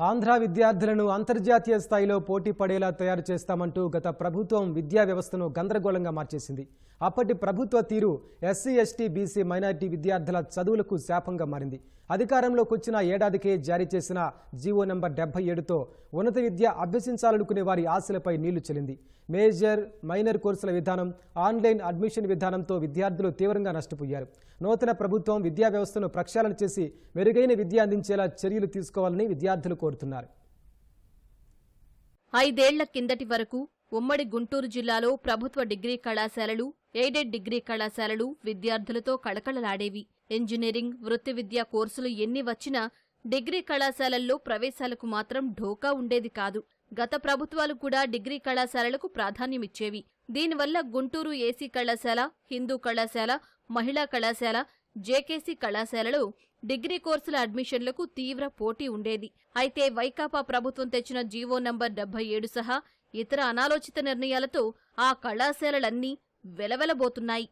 ఆంధ్ర విద్యార్థులను అంతర్జాతీయ స్థాయిలో పోటీ పడేలా తయారు చేస్తామంటూ గత ప్రభుత్వం విద్యా వ్యవస్థను గందరగోళంగా మార్చేసింది అప్పటి ప్రభుత్వ తీరు ఎస్సీ ఎస్టీ బీసీ మైనారిటీ విద్యార్థుల చదువులకు శాపంగా మారింది అధికారంలోకి వచ్చిన ఏడాదికే జారీ చేసిన జీవో నంబర్ డెబ్బై ఏడుతో ఉన్నత విద్య అభ్యసించాలనుకునే వారి ఆశలపై నీళ్లు చెల్లింది మేజర్ మైనర్ కోర్సుల విధానం ఆన్లైన్ అడ్మిషన్ విధానంతో విద్యార్థులు తీవ్రంగా నష్టపోయారు నూతన ప్రభుత్వం విద్యా వ్యవస్థను ప్రక్షాళన చేసి మెరుగైన విద్య అందించేలా చర్యలు తీసుకోవాలని విద్యార్థులు కోరుతున్నారు ఐదేళ్ల కిందటి వరకు ఉమ్మడి గుంటూరు జిల్లాలో ప్రభుత్వ డిగ్రీ కళాశాలలు ఎయిడెడ్ డిగ్రీ కళాశాలలు విద్యార్థులతో కళకళలాడేవి ఇంజనీరింగ్ వృత్తి విద్యా కోర్సులు ఎన్ని వచ్చినా డిగ్రీ కళాశాలల్లో ప్రవేశాలకు మాత్రం ఢోకా ఉండేది కాదు గత ప్రభుత్వాలు కూడా డిగ్రీ కళాశాలలకు ప్రాధాన్యమిచ్చేవి దీనివల్ల గుంటూరు ఏసీ కళాశాల హిందూ కళాశాల మహిళా కళాశాల జేకేసీ కళాశాలలో డిగ్రీ కోర్సుల అడ్మిషన్లకు తీవ్ర పోటీ ఉండేది అయితే వైకాపా ప్రభుత్వం తెచ్చిన జీవో నంబర్ డెబ్బై ఏడు సహా ఇతర అనాలోచిత నిర్ణయాలతో ఆ కళాశాలలన్నీ వెలవెలబోతున్నాయి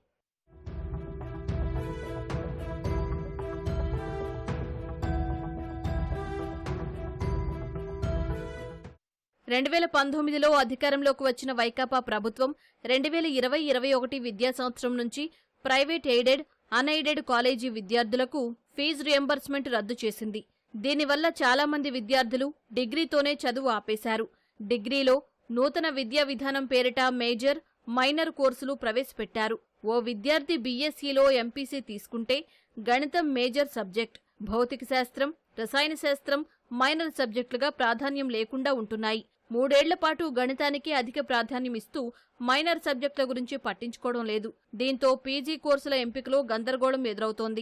రెండు వేల పంతొమ్మిదిలో అధికారంలోకి వచ్చిన వైకాపా ప్రభుత్వం రెండు వేల ఇరవై ఇరవై ఒకటి విద్యా సంవత్సరం నుంచి ప్రైవేట్ ఎయిడెడ్ అన్ఎయిడెడ్ కాలేజీ విద్యార్థులకు ఫీజు రియంబర్స్మెంట్ రద్దు చేసింది దీనివల్ల చాలా మంది విద్యార్థులు డిగ్రీతోనే చదువు ఆపేశారు డిగ్రీలో నూతన విద్యా విధానం పేరిట మేజర్ మైనర్ కోర్సులు ప్రవేశపెట్టారు ఓ విద్యార్థి బీఎస్సీలో ఎంపీసీ తీసుకుంటే గణితం మేజర్ సబ్జెక్ట్ భౌతిక శాస్త్రం రసాయన శాస్త్రం మైనర్ సబ్జెక్టులుగా ప్రాధాన్యం లేకుండా ఉంటున్నాయి మూడేళ్ల పాటు గణితానికి అధిక ప్రాధాన్యం ఇస్తూ మైనర్ సబ్జెక్టుల గురించి పట్టించుకోవడం లేదు దీంతో పీజీ కోర్సుల ఎంపికలో గందరగోళం ఎదురవుతోంది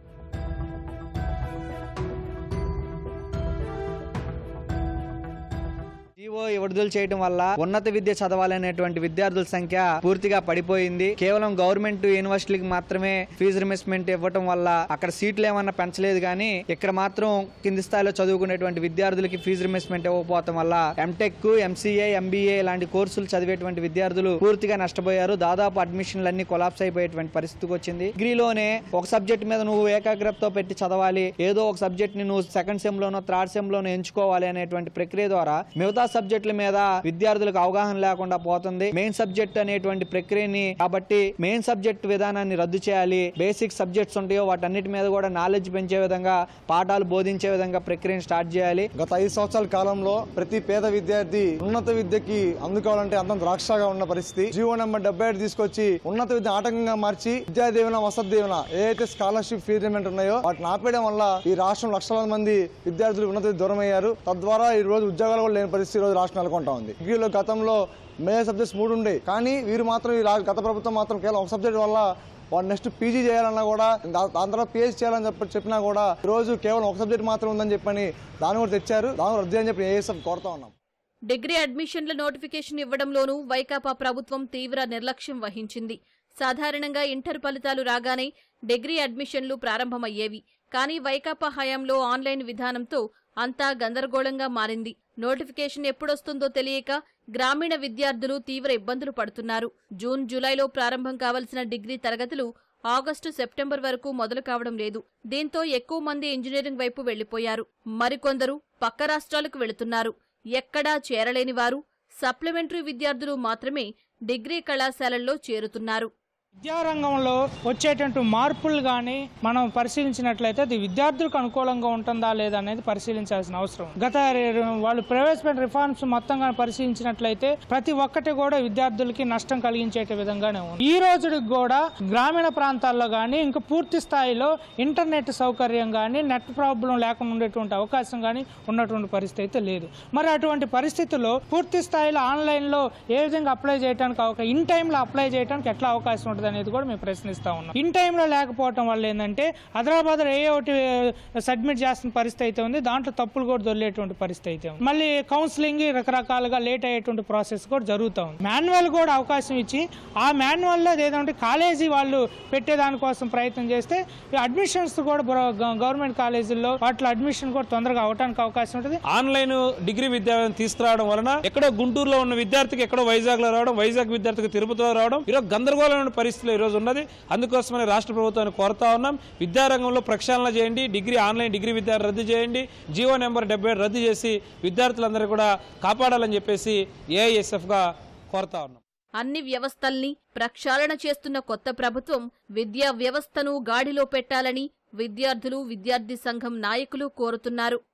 జీవో విడుదల చేయడం వల్ల ఉన్నత విద్య చదవాలనేటువంటి విద్యార్థుల సంఖ్య పూర్తిగా పడిపోయింది కేవలం గవర్నమెంట్ యూనివర్సిటీలకు మాత్రమే ఫీజు రిమెస్మెంట్ ఇవ్వటం వల్ల అక్కడ సీట్లు ఏమన్నా పెంచలేదు కానీ ఇక్కడ మాత్రం కింది స్థాయిలో చదువుకునేటువంటి విద్యార్థులకి ఫీజు రిమెస్మెంట్ ఇవ్వకపోవడం వల్ల ఎంటెక్ ఎంసీఏ ఎంబీఏ లాంటి కోర్సులు చదివేటువంటి విద్యార్థులు పూర్తిగా నష్టపోయారు దాదాపు అడ్మిషన్లు అన్ని కొలాప్స్ అయిపోయేటువంటి పరిస్థితికి వచ్చింది డిగ్రీలోనే ఒక సబ్జెక్ట్ మీద నువ్వు ఏకాగ్రతతో పెట్టి చదవాలి ఏదో ఒక సబ్జెక్ట్ ని నువ్వు సెకండ్ సెమ్ లోనో థర్డ్ సెమ్ లోనో ఎంచుకోవాలి అనేటువంటి ప్రక్రియ ద్వారా మిగతా సబ్జెక్టుల మీద విద్యార్థులకు అవగాహన లేకుండా పోతుంది మెయిన్ సబ్జెక్ట్ అనేటువంటి ప్రక్రియని కాబట్టి మెయిన్ సబ్జెక్ట్ విధానాన్ని రద్దు చేయాలి బేసిక్ సబ్జెక్ట్స్ ఉంటాయో వాటన్నిటి మీద కూడా నాలెడ్జ్ పెంచే విధంగా పాఠాలు బోధించే విధంగా ప్రక్రియను స్టార్ట్ చేయాలి గత ఐదు సంవత్సరాల కాలంలో ప్రతి పేద విద్యార్థి ఉన్నత విద్యకి అందుకోవాలంటే అంతం ద్రాక్షగా ఉన్న పరిస్థితి జీవో నెంబర్ డెబ్బై ఏడు తీసుకొచ్చి ఉన్నత విద్య ఆటంకంగా మార్చి విద్యా దీవెన వసతి దీవెన ఏదైతే స్కాలర్షిప్ ఫీ రిమెంట్ ఉన్నాయో వాటిని ఆపేయడం వల్ల ఈ రాష్ట్రం లక్షలాది మంది విద్యార్థులు ఉన్నత విద్య దూరం అయ్యారు తద్వారా ఈ రోజు ఉద్యోగాలు కూడా లేని పరిస్థితి ఈ రోజు రాష్ట్రం నెలకొంటా ఉంది డిగ్రీలో గతంలో మేజర్ సబ్జెక్ట్స్ మూడు ఉండే కానీ వీరు మాత్రం ఈ రా- గత ప్రభుత్వం మాత్రం కేవలం ఒక సబ్జెక్ట్ వల్ల వాడు నెక్స్ట్ పీజీ చేయాలన్నా కూడా దా- దాని తర్వాత పిహెచ్ చేయాలని చెప్పి చెప్పినా కూడా ఈ రోజు కేవలం ఒక సబ్జెక్ట్ మాత్రం ఉందని చెప్పని దాన్ని కూడా తెచ్చారు దాన్ని రద్దు అని చెప్పి ఏఎస్ఎఫ్ కోరుతా ఉన్నాం డిగ్రీ అడ్మిషన్ల నోటిఫికేషన్ ఇవ్వడంలోనూ వైకాపా ప్రభుత్వం తీవ్ర నిర్లక్ష్యం వహించింది సాధారణంగా ఇంటర్ ఫలితాలు రాగానే డిగ్రీ అడ్మిషన్లు ప్రారంభమయ్యేవి కానీ వైకాపా హయాంలో ఆన్లైన్ విధానంతో అంతా గందరగోళంగా మారింది నోటిఫికేషన్ ఎప్పుడొస్తుందో తెలియక గ్రామీణ విద్యార్థులు తీవ్ర ఇబ్బందులు పడుతున్నారు జూన్ జూలైలో ప్రారంభం కావలసిన డిగ్రీ తరగతులు ఆగస్టు సెప్టెంబర్ వరకు మొదలు కావడం లేదు దీంతో ఎక్కువ మంది ఇంజనీరింగ్ వైపు వెళ్లిపోయారు మరికొందరు పక్క రాష్ట్రాలకు వెళుతున్నారు ఎక్కడా చేరలేని వారు సప్లిమెంటరీ విద్యార్థులు మాత్రమే డిగ్రీ కళాశాలల్లో చేరుతున్నారు విద్యారంగంలో వచ్చేటువంటి మార్పులు కానీ మనం పరిశీలించినట్లయితే అది విద్యార్థులకు అనుకూలంగా ఉంటుందా లేదా అనేది పరిశీలించాల్సిన అవసరం ఉంది. గత రే- వాళ్ళు ప్రవేశపెట్టిన రిఫార్మ్స్ మొత్తంగా పరిశీలించినట్లయితే ప్రతి ఒక్కటి కూడా విద్యార్థులకి నష్టం కలిగించే విధంగానే ఉంది ఈ రోజుకి కూడా గ్రామీణ ప్రాంతాల్లో కానీ ఇంకా పూర్తి స్థాయిలో ఇంటర్నెట్ సౌకర్యం కానీ నెట్ ప్రాబ్లం లేకుండా ఉండేటువంటి అవకాశం కానీ ఉన్నటువంటి పరిస్థితి అయితే లేదు మరి అటువంటి పరిస్థితుల్లో పూర్తి స్థాయిలో ఆన్లైన్లో ఏ విధంగా అప్లై చేయడానికి అవకాశం ఇన్ టైంలో అప్లై చేయడానికి ఎట్లా అవకాశం ఉంటుంది అనేది కూడా మేము ప్రశ్నిస్తా ఉన్నాం ఇన్ టైంలో లేకపోవడం వల్ల ఏంటంటే హైదరాబాద్ ఏ ఒకటి సబ్మిట్ చేస్తున్న పరిస్థితి అయితే ఉంది దాంట్లో తప్పులు కూడా దొరికేటువంటి పరిస్థితి అయితే ఉంది మళ్ళీ కౌన్సిలింగ్ రకరకాలుగా లేట్ అయ్యేటువంటి ప్రాసెస్ కూడా జరుగుతూ ఉంది మాన్యువల్ కూడా అవకాశం ఇచ్చి ఆ మాన్యువల్లో ఏదంటే కాలేజీ వాళ్ళు పెట్టే దానికోసం ప్రయత్నం చేస్తే అడ్మిషన్స్ కూడా గవర్నమెంట్ కాలేజీల్లో వాటిలో అడ్మిషన్ కూడా తొందరగా అవడానికి అవకాశం ఉంటుంది ఆన్లైన్ డిగ్రీ విద్యార్థిని తీసుకురావడం వలన ఎక్కడో గుంటూరులో ఉన్న విద్యార్థికి ఎక్కడో వైజాగ్ లో రావడం వైజాగ్ విద్యార్థికి తిరుపతిలో రావడం ఈరోజు గందరగోళమైన పరిస్థితి పరిస్థితిలో ఈరోజు ఉన్నది అందుకోసమని రాష్ట్ర ప్రభుత్వాన్ని కోరుతా ఉన్నాం విద్యారంగంలో ప్రక్షాళన చేయండి డిగ్రీ ఆన్లైన్ డిగ్రీ విద్య రద్దు చేయండి జీవో నెంబర్ డెబ్బై రద్దు చేసి విద్యార్థులందరూ కూడా కాపాడాలని చెప్పేసి ఏఐఎస్ఎఫ్గా కోరుతా ఉన్నాం అన్ని వ్యవస్థల్ని ప్రక్షాళన చేస్తున్న కొత్త ప్రభుత్వం విద్యా వ్యవస్థను గాడిలో పెట్టాలని విద్యార్థులు విద్యార్థి సంఘం నాయకులు కోరుతున్నారు